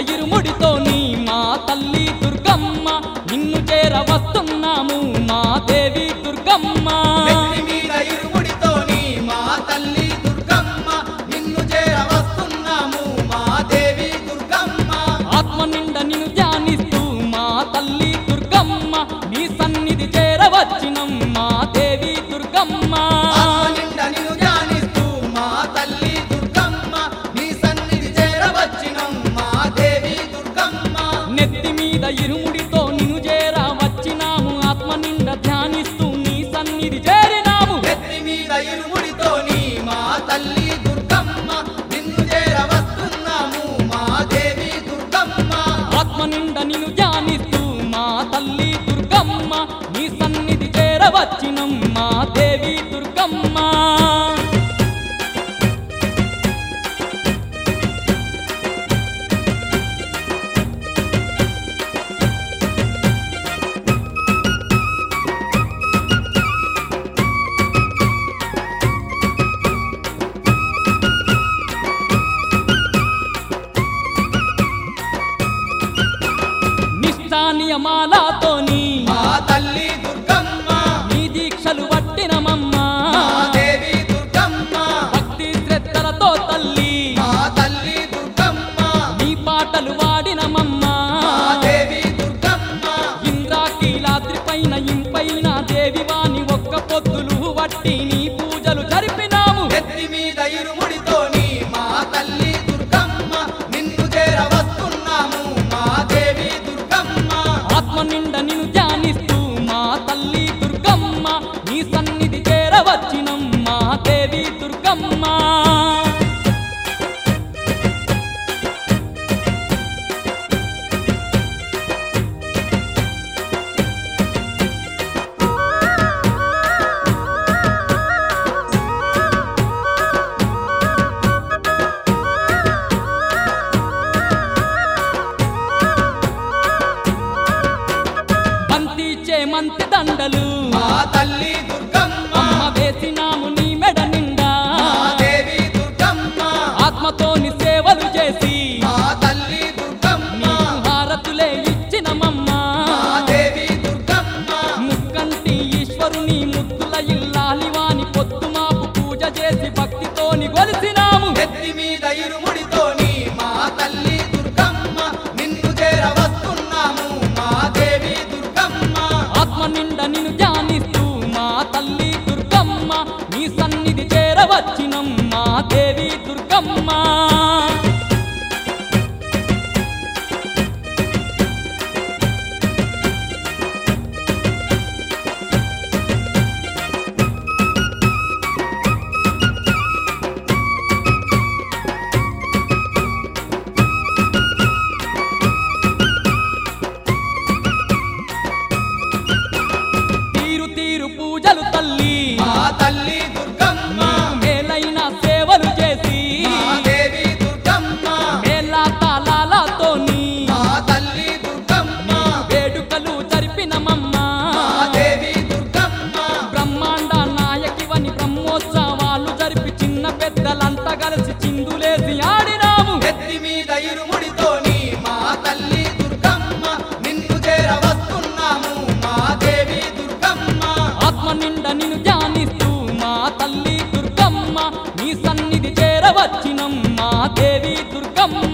ఇరుముడితోని మా తల్లి దుర్గమ్మ నిన్ను చేర వస్తున్నాము మా దేవి దుర్గమ్మ నెత్తి మీద ఇరుముడితోని మా తల్లి దుర్గమ్మ నిన్ను చేర వస్తున్నాము మా దేవి దుర్గమ్మ ఆత్మ నిండ నిన్ను ధ్యానిస్తూ మా తల్లి దుర్గమ్మ నీ సన్నిధి చేర వచ్చినం మా దేవి దుర్గమ్మ ఆత్మ నిండా నిన్ను ధ్యానిస్తూ మా తల్లి దుర్గమ్మ నీ సన్నిధి చేరవచ్చినం మా దేవి దుర్గమ్మ నెత్తి మీద ఇరుముడితో నిన్ను చేర వచ్చినాము ఆత్మ నిండ ధ్యానిస్తూ నీ సన్నిధి చేరినాము నెత్తి మీద ఇరుముడితోని మా తల్లి దుర్గమ్మ నిన్ను చేర వస్తున్నాము మా దేవి దుర్గమ్మ ఆత్మ నిండ నిన్ను ధ్యానిస్తూ మా తల్లి దుర్గమ్మ నీ సన్నిధి చేరవచ్చినం మా దేవి దుర్గమ్మ నిష్ఠానియమాలతోని మా తల్లి దుర్గమ్మ నీ దీక్షలు పట్టినమమ్మా మా దేవి దుర్గమ్మ భక్తి శ్రద్ధలతో తల్లి మా తల్లి దుర్గమ్మ నీ పాటలు వాడినమమ్మా మా దేవి దుర్గమ్మ ఇంద్రాకీలాద్రి పైన ఇంపైన దేవి వాణి ఒక్క పొద్దులు వట్టి నీ పూజలు జరిపినాము నెత్తి మీద ఇరుముడితోని మా తల్లి దుర్గమ్మ నిన్ను చేర వస్తున్నాము మా దేవి దుర్గమ్మ ఆత్మ నిండ నిన్ను ధ్యానిస్తూ మా తల్లి దుర్గమ్మ నీ సన్నిధి చేరవచ్చినం మా దేవి దుర్గమ్మ బంతి చేమంతి దండలు మా తల్లి దుర్గమ్మ అమ్మ వేసినాము నీ మెడ నిండా మా దేవి దుర్గమ్మ ఆత్మతోని సేవలు చేసి మా తల్లి దుర్గమ్మ నీకు హారతులే ఇచ్చినమమ్మా మా దేవి దుర్గమ్మ ముక్కంటి ఈశ్వరుని ముద్దుల ఇల్లాలివాని పొద్దు మాపు పూజ చేసి భక్తితోని గొలిసినాము నెత్తి మీద ఇరుముడితోని మా తల్లి దుర్గమ్మ నిన్ను చేర వస్తున్నాము మా దేవి దుర్గమ్మ ఆత్మ నిండ నిన్ను ధ్యానిస్తూ మా తల్లి దుర్గమ్మ నీ సన్నిధి చేరవచ్చినం మా దేవి దుర్గమ్మ తీరు తీరు పూజలు తల్లి మా తల్లి దుర్గమ్మ మేలైన సేవలు చేసి మా దేవి దుర్గమ్మ మేళా తాళాలతోని మా తల్లి దుర్గమ్మ వేడుకలు జరిపినమమ్మా మా దేవి దుర్గమ్మ బ్రహ్మాండ నాయకివని బ్రహ్మోత్సవాలు జరిపి చిన్న పెద్దలంతా కలిసి చిందులేసి ఆడినాము నెత్తి మీద ఇరుముడితోని మా తల్లి దుర్గమ్మ నిన్ను చేర వస్తున్నాము మా దేవి దుర్గమ్మ ఆత్మ నిండ నిన్ను ధ్యానిస్తూ మా తల్లి దుర్గమ్మ నీ సన్నిధి చేరవచ్చినం మా దేవి దుర్గమ్మ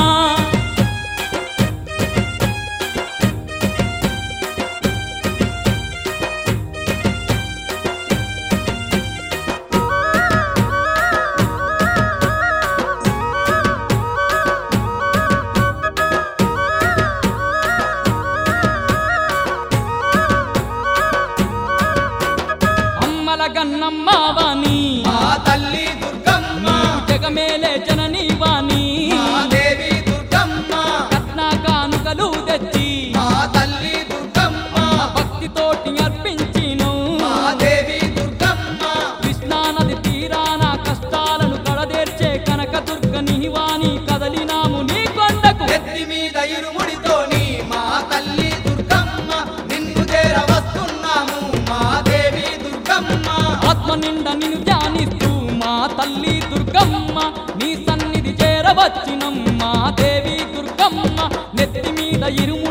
అమ్మల గన్నమ్మ వాణి మా తల్లి దుర్గమ్మ జగమేలే జననీ వాణి మా దేవి దుర్గమ్మ కట్న కానుకలు తెచ్చి మా తల్లి దుర్గమ్మ భక్తితోటి అర్పించిను మా దేవి దుర్గమ్మ కృష్ణానది తీరాన కష్టాలను కడదేర్చే కనక దుర్గ నివాణి కదలినాము నీ కొండకు నెత్తి మీద ఇరుముడితోని మా తల్లి దుర్గమ్మ నిన్ను చేర వస్తున్నాము మా దేవి దుర్గమ్మ ఆత్మ నిండ నిన్ను ధ్యానిస్తూ మా తల్లి దుర్గమ్మ నీ సన్నిధి చేరవచ్చినం మా దేవి దుర్గమ్మ దుర్గమ్మ నెత్తి మీద ఇరుము